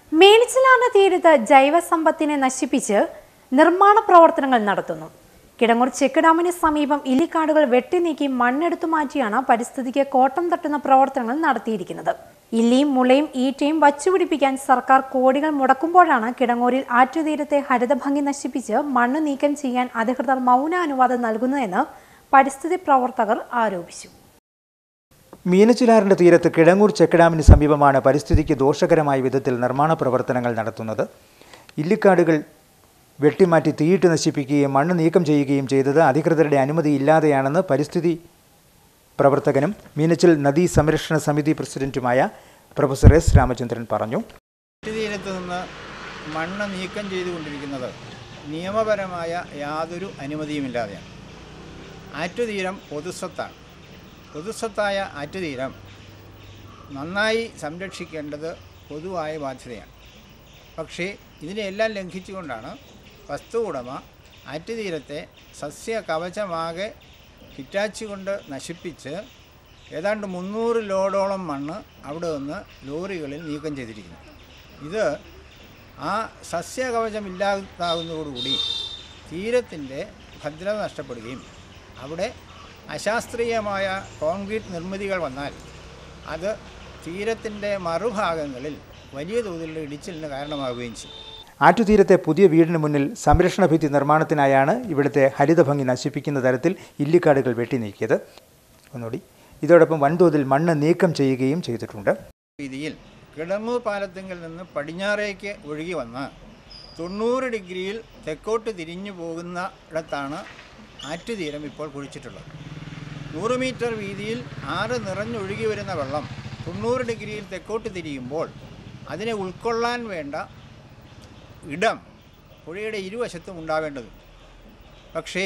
മേണിച്ചിലാറിന്റെ തീരത്ത് ജൈവസമ്പത്തിനെ നശിപ്പിച്ച് നിർമ്മാണ പ്രവർത്തനങ്ങൾ നടത്തുന്നു കിടങ്ങൂർ ചെക്ക് ഡാമിന് സമീപം ഇല്ലിക്കാടുകൾ വെട്ടിനീക്കി മണ്ണെടുത്തു മാറ്റിയാണ് പരിസ്ഥിതിക്ക് കോട്ടം തട്ടുന്ന പ്രവർത്തനങ്ങൾ നടത്തിയിരിക്കുന്നത് ഇല്ലിയും മുളയും ഈറ്റയും വച്ചുപിടിപ്പിക്കാൻ സർക്കാർ കോടികൾ മുടക്കുമ്പോഴാണ് കിടങ്ങൂരിൽ ആറ്റുതീരത്തെ ഹരിതഭംഗി നശിപ്പിച്ച് മണ്ണ് നീക്കം ചെയ്യാൻ അധികൃതർ മൗനാനുവാദം നൽകുന്നതെന്ന് പരിസ്ഥിതി പ്രവർത്തകർ ആരോപിച്ചു മീനച്ചിലാറിന്റെ തീരത്ത് കിഴങ്ങൂർ ചെക്ക് ഡാമിന് സമീപമാണ് പരിസ്ഥിതിക്ക് ദോഷകരമായ വിധത്തിൽ നിർമ്മാണ പ്രവർത്തനങ്ങൾ നടത്തുന്നത് ഇല്ലിക്കാടുകൾ വെട്ടിമാറ്റി തീയിട്ട് നശിപ്പിക്കുകയും മണ്ണ് നീക്കം ചെയ്യുകയും ചെയ്തത് അധികൃതരുടെ അനുമതിയില്ലാതെയാണെന്ന് പരിസ്ഥിതി പ്രവർത്തകനും മീനച്ചിൽ നദീ സംരക്ഷണ സമിതി പ്രസിഡന്റുമായ പ്രൊഫസർ എസ് രാമചന്ദ്രൻ പറഞ്ഞു തീരത്ത് നിന്ന് മണ്ണ് നീക്കം ചെയ്തുകൊണ്ടിരിക്കുന്നത് നിയമപരമായ യാതൊരു അനുമതിയുമില്ലാതെയാണ് ആറ്റുതീരം പൊതുസ്വത്താണ് പൊതുസ്വത്തായ ആറ്റുതീരം നന്നായി സംരക്ഷിക്കേണ്ടത് പൊതുവായ ബാധ്യതയാണ് പക്ഷേ ഇതിനെല്ലാം ലംഘിച്ചുകൊണ്ടാണ് വസ്തു ഉടമ ആറ്റുതീരത്തെ സസ്യ കവചമാകെ ഹിറ്റാച്ചി കൊണ്ട് നശിപ്പിച്ച് ഏതാണ്ട് മുന്നൂറ് ലോഡോളം മണ്ണ് അവിടെ നിന്ന് ലോറികളിൽ നീക്കം ചെയ്തിരിക്കുന്നു ഇത് ആ സസ്യകവചം ഇല്ലാതാകുന്നതോടുകൂടി തീരത്തിൻ്റെ ഭദ്രത നഷ്ടപ്പെടുകയും അവിടെ അശാസ്ത്രീയമായ കോൺക്രീറ്റ് നിർമ്മിതികൾ വന്നാൽ അത് തീരത്തിൻ്റെ മറുഭാഗങ്ങളിൽ വലിയ തോതിലുള്ള ഇടിച്ചിലിന് കാരണമാവുകയും ചെയ്യും ആറ്റുതീരത്തെ പുതിയ വീടിന് മുന്നിൽ സംരക്ഷണ ഭിത്തി നിർമ്മാണത്തിനായാണ് ഇവിടുത്തെ ഹരിതഭംഗി നശിപ്പിക്കുന്ന തരത്തിൽ ഇല്ലിക്കാടുകൾ വെട്ടി നീക്കിയത് ഒന്നുകൂടി ഇതോടൊപ്പം വൻതോതിൽ മണ്ണ് നീക്കം ചെയ്യുകയും ചെയ്തിട്ടുണ്ട് രീതിയിൽ കിടങ്ങൂർ പാലത്തിങ്കിൽ നിന്ന് പടിഞ്ഞാറേക്ക് ഒഴുകി വന്ന് തൊണ്ണൂറ് ഡിഗ്രിയിൽ തെക്കോട്ട് തിരിഞ്ഞു പോകുന്ന ഇടത്താണ് ആറ്റുതീരം ഇപ്പോൾ കുഴിച്ചിട്ടുള്ളത് നൂറ് മീറ്റർ വീതിയിൽ ആറ് നിറഞ്ഞൊഴുകി വരുന്ന വെള്ളം തൊണ്ണൂറ് ഡിഗ്രിയിൽ തെക്കോട്ട് തിരിയുമ്പോൾ അതിനെ ഉൾക്കൊള്ളാൻ വേണ്ട ഇടം പുഴയുടെ ഇരുവശത്തും ഉണ്ടാവേണ്ടതുണ്ട് പക്ഷേ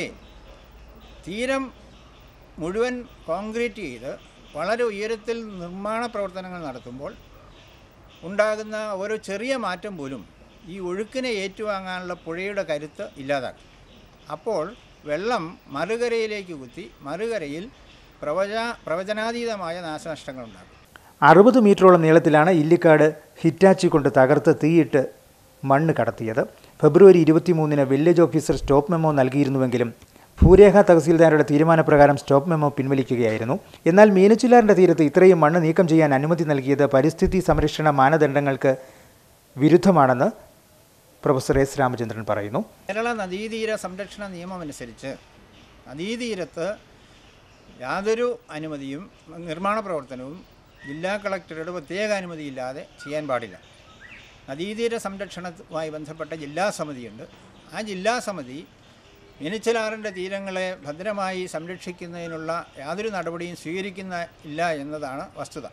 തീരം മുഴുവൻ കോൺക്രീറ്റ് ചെയ്ത് വളരെ ഉയരത്തിൽ നിർമ്മാണ പ്രവർത്തനങ്ങൾ നടത്തുമ്പോൾ ഉണ്ടാകുന്ന ഓരോ ചെറിയ മാറ്റം പോലും ഈ ഒഴുക്കിനെ ഏറ്റുവാങ്ങാനുള്ള പുഴയുടെ കരുത്ത് ഇല്ലാതാക്കും അപ്പോൾ വെള്ളം മറുകരയിലേക്ക് കുത്തി മറുകരയിൽ പ്രവച പ്രവചനാതീതമായ നാശനഷ്ടങ്ങൾ ഉണ്ടാകും അറുപത് മീറ്ററോളം നീളത്തിലാണ് ഇല്ലിക്കാട് ഹിറ്റാച്ചി കൊണ്ട് തകർത്ത് തീയിട്ട് മണ്ണ് കടത്തിയത് ഫെബ്രുവരി ഇരുപത്തിമൂന്നിന് വില്ലേജ് ഓഫീസർ സ്റ്റോപ്പ് മെമ്മോ നൽകിയിരുന്നുവെങ്കിലും ഭൂരേഖ തഹസീൽദാരുടെ തീരുമാനപ്രകാരം സ്റ്റോപ്പ് മെമ്മോ പിൻവലിക്കുകയായിരുന്നു എന്നാൽ മീനച്ചിലാറിന്റെ തീരത്ത് ഇത്രയും മണ്ണ് നീക്കം ചെയ്യാൻ അനുമതി നൽകിയത് പരിസ്ഥിതി സംരക്ഷണ മാനദണ്ഡങ്ങൾക്ക് വിരുദ്ധമാണെന്ന് പ്രൊഫസർ എസ് രാമചന്ദ്രൻ പറയുന്നു കേരള നദീതീര സംരക്ഷണ നിയമമനുസരിച്ച് നദീതീരത്ത് യാതൊരു അനുമതിയും നിർമ്മാണ പ്രവർത്തനവും ജില്ലാ കളക്ടറുടെ പ്രത്യേക അനുമതിയില്ലാതെ ചെയ്യാൻ പാടില്ല നദീതീര സംരക്ഷണവുമായി ബന്ധപ്പെട്ട ജില്ലാ സമിതിയുണ്ട് ആ ജില്ലാ സമിതി മീനച്ചിലാറിൻ്റെ തീരങ്ങളെ ഭദ്രമായി സംരക്ഷിക്കുന്നതിനുള്ള യാതൊരു നടപടിയും സ്വീകരിക്കുന്ന ഇല്ല എന്നതാണ് വസ്തുത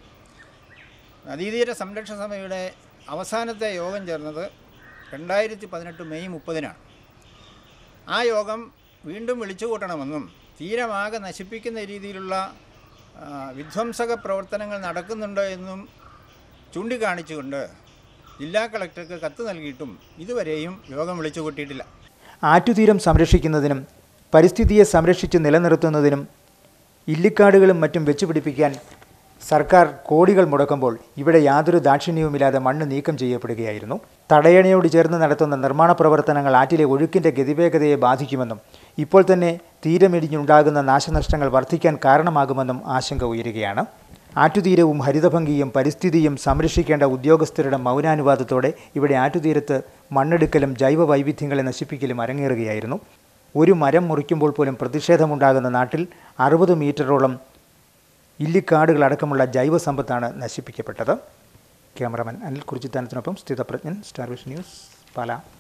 നദീതീര സംരക്ഷണ സമിതിയുടെ അവസാനത്തെ യോഗം ചേർന്നത് രണ്ടായിരത്തി പതിനെട്ട് മെയ് മുപ്പതിനാണ് ആ യോഗം വീണ്ടും വിളിച്ചു കൂട്ടണമെന്നും തീരമാകെ നശിപ്പിക്കുന്ന രീതിയിലുള്ള ആ, വിധ്വംസക പ്രവർത്തനങ്ങൾ നടക്കുന്നുണ്ട് എന്നും ചൂണ്ടിക്കാണിച്ചുകൊണ്ട് ജില്ലാ കളക്ടർക്ക് കത്ത് നൽകിയിട്ടും ഇതുവരെയും യോഗം വിളിച്ചു കൂട്ടിയിട്ടില്ല ആറ്റുതീരം സംരക്ഷിക്കുന്നതിനും പരിസ്ഥിതിയെ സംരക്ഷിച്ച് നിലനിർത്തുന്നതിനും ഇല്ലിക്കാടുകളും മറ്റും വെച്ചുപിടിപ്പിക്കാൻ സർക്കാർ കോടികൾ മുടക്കുമ്പോൾ ഇവിടെ യാതൊരു ദാക്ഷിണ്യവുമില്ലാതെ മണ്ണ് നീക്കം ചെയ്യപ്പെടുകയായിരുന്നു തടയണയോട് ചേർന്ന് നടത്തുന്ന നിർമ്മാണ പ്രവർത്തനങ്ങൾ ആറ്റിലെ ഒഴുക്കിൻ്റെ ഗതിവേഗതയെ ബാധിക്കുമെന്നും ഇപ്പോൾ തന്നെ തീരമിടിഞ്ഞുണ്ടാകുന്ന നാശനഷ്ടങ്ങൾ വർദ്ധിക്കാൻ കാരണമാകുമെന്നും ആശങ്ക ഉയരുകയാണ് ആറ്റുതീരവും ഹരിതഭംഗിയും പരിസ്ഥിതിയും സംരക്ഷിക്കേണ്ട ഉദ്യോഗസ്ഥരുടെ മൗനാനുവാദത്തോടെ ഇവിടെ ആറ്റുതീരത്ത് മണ്ണെടുക്കലും ജൈവ വൈവിധ്യങ്ങളെ നശിപ്പിക്കലും അരങ്ങേറുകയായിരുന്നു ഒരു മരം മുറിക്കുമ്പോൾ പോലും പ്രതിഷേധമുണ്ടാകുന്ന നാട്ടിൽ അറുപത് മീറ്ററോളം ഇല്ലിക്കാടുകളടക്കമുള്ള ജൈവസമ്പത്താണ് നശിപ്പിക്കപ്പെട്ടത് ക്യാമറമാൻ അനിൽ കുറിച്ചിത്താനത്തിനൊപ്പം സ്ഥിതപ്രജ്ഞൻ സ്റ്റാർ വിഷൻ ന്യൂസ് പാല